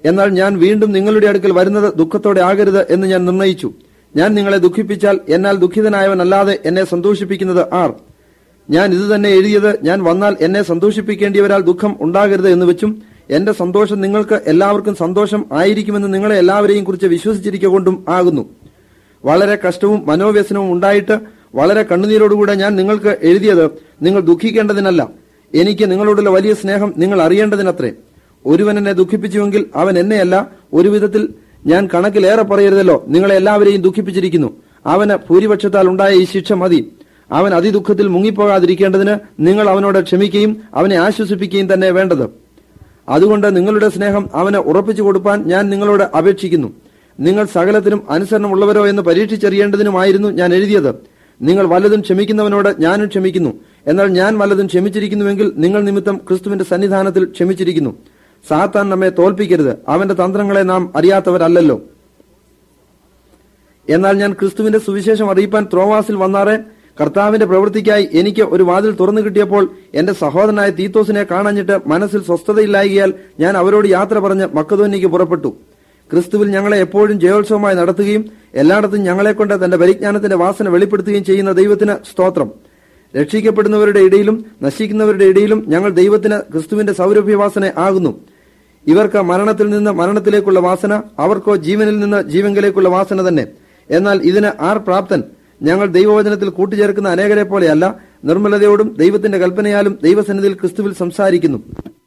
എന്നാൽ ഞാൻ വീണ്ടും നിങ്ങളുടെ അടുക്കൽ വരുന്നത് ദുഃഖത്തോടെ ആകരുത് എന്ന് ഞാൻ നിർണയിച്ചു ഞാൻ നിങ്ങളെ ദുഃഖിപ്പിച്ചാൽ എന്നാൽ ദുഃഖിതനായവനല്ലാതെ എന്നെ സന്തോഷിപ്പിക്കുന്നത് ആർ ഞാൻ ഇത് തന്നെ എഴുതിയത് ഞാൻ വന്നാൽ എന്നെ സന്തോഷിപ്പിക്കേണ്ടിയവരാൽ ദുഃഖം ഉണ്ടാകരുത് എന്ന് വെച്ചും എന്റെ സന്തോഷം നിങ്ങൾക്ക് എല്ലാവർക്കും സന്തോഷം ആയിരിക്കുമെന്ന് നിങ്ങളെ എല്ലാവരെയും കുറിച്ച് വിശ്വസിച്ചിരിക്കൊണ്ടും ആകുന്നു വളരെ കഷ്ടവും മനോവ്യസനവും ഉണ്ടായിട്ട് വളരെ കണ്ണുനീരോടുകൂടെ ഞാൻ നിങ്ങൾക്ക് എഴുതിയത് നിങ്ങൾ ദുഃഖിക്കേണ്ടതിനല്ല എനിക്ക് നിങ്ങളോടുള്ള വലിയ സ്നേഹം നിങ്ങൾ അറിയേണ്ടതിനത്രേ ഒരുവൻ എന്നെ ദുഃഖിപ്പിച്ചുവെങ്കിൽ അവൻ എന്നെയല്ല ഒരു വിധത്തിൽ ഞാൻ കണക്കിലേറെ പറയരുതല്ലോ നിങ്ങളെ എല്ലാവരെയും ദുഃഖിപ്പിച്ചിരിക്കുന്നു അവന് ഭൂരിപക്ഷത്താൽ ഉണ്ടായ ഈ ശിക്ഷ മതി അവൻ അതിദുഃഖത്തിൽ മുങ്ങിപ്പോകാതിരിക്കേണ്ടതിന് നിങ്ങൾ അവനോട് ക്ഷമിക്കുകയും അവനെ ആശ്വസിപ്പിക്കുകയും തന്നെ വേണ്ടത് അതുകൊണ്ട് നിങ്ങളുടെ സ്നേഹം അവന് ഉറപ്പിച്ചു കൊടുപ്പാൻ ഞാൻ നിങ്ങളോട് അപേക്ഷിക്കുന്നു നിങ്ങൾ സകലത്തിനും അനുസരണമുള്ളവരോ എന്ന് പരീക്ഷിച്ചറിയേണ്ടതിനുമായിരുന്നു ഞാൻ എഴുതിയത് നിങ്ങൾ വല്ലതും ക്ഷമിക്കുന്നവനോട് ഞാനും ക്ഷമിക്കുന്നു എന്നാൽ ഞാൻ വല്ലതും ക്ഷമിച്ചിരിക്കുന്നുവെങ്കിൽ നിങ്ങൾ നിമിത്തം ക്രിസ്തുവിന്റെ സന്നിധാനത്തിൽ ക്ഷമിച്ചിരിക്കുന്നു സാത്താൻ നമ്മെ തോൽപ്പിക്കരുത് അവന്റെ തന്ത്രങ്ങളെ നാം അറിയാത്തവരല്ലല്ലോ എന്നാൽ ഞാൻ ക്രിസ്തുവിന്റെ സുവിശേഷം അറിയിപ്പാൻ ത്രോവാസിൽ വന്നാറെ കർത്താവിന്റെ പ്രവൃത്തിക്കായി എനിക്ക് ഒരു വാതിൽ തുറന്നു കിട്ടിയപ്പോൾ എന്റെ സഹോദരനായ തീത്തോസിനെ കാണാഞ്ഞിട്ട് മനസ്സിൽ സ്വസ്ഥതയില്ലായകയാൽ ഞാൻ അവരോട് യാത്ര പറഞ്ഞ് മക്കതോന്നിക്ക് പുറപ്പെട്ടു ക്രിസ്തുവിൽ ഞങ്ങളെ എപ്പോഴും ജയോത്സവമായി നടത്തുകയും എല്ലായിടത്തും ഞങ്ങളെക്കൊണ്ട് തന്റെ പരിജ്ഞാനത്തിന്റെ വാസന വെളിപ്പെടുത്തുകയും ചെയ്യുന്ന ദൈവത്തിന് സ്തോത്രം രക്ഷിക്കപ്പെടുന്നവരുടെ ഇടയിലും നശിക്കുന്നവരുടെ ഇടയിലും ഞങ്ങൾ ദൈവത്തിന് ക്രിസ്തുവിന്റെ സൗരഭ്യവാസന ആകുന്നു ഇവർക്ക് മരണത്തിൽ നിന്ന് മരണത്തിലേക്കുള്ള വാസന അവർക്കോ ജീവനിൽ നിന്ന് ജീവങ്കിലേക്കുള്ള വാസന തന്നെ എന്നാൽ ഇതിന് ആർ പ്രാപ്തൻ ഞങ്ങൾ ദൈവവചനത്തിൽ കൂട്ടിച്ചേർക്കുന്ന അനേകരെ പോലെയല്ല നിർമ്മലതയോടും ദൈവത്തിന്റെ കൽപ്പനയാലും ദൈവസന്നിധിയിൽ ക്രിസ്തുവിൽ സംസാരിക്കുന്നു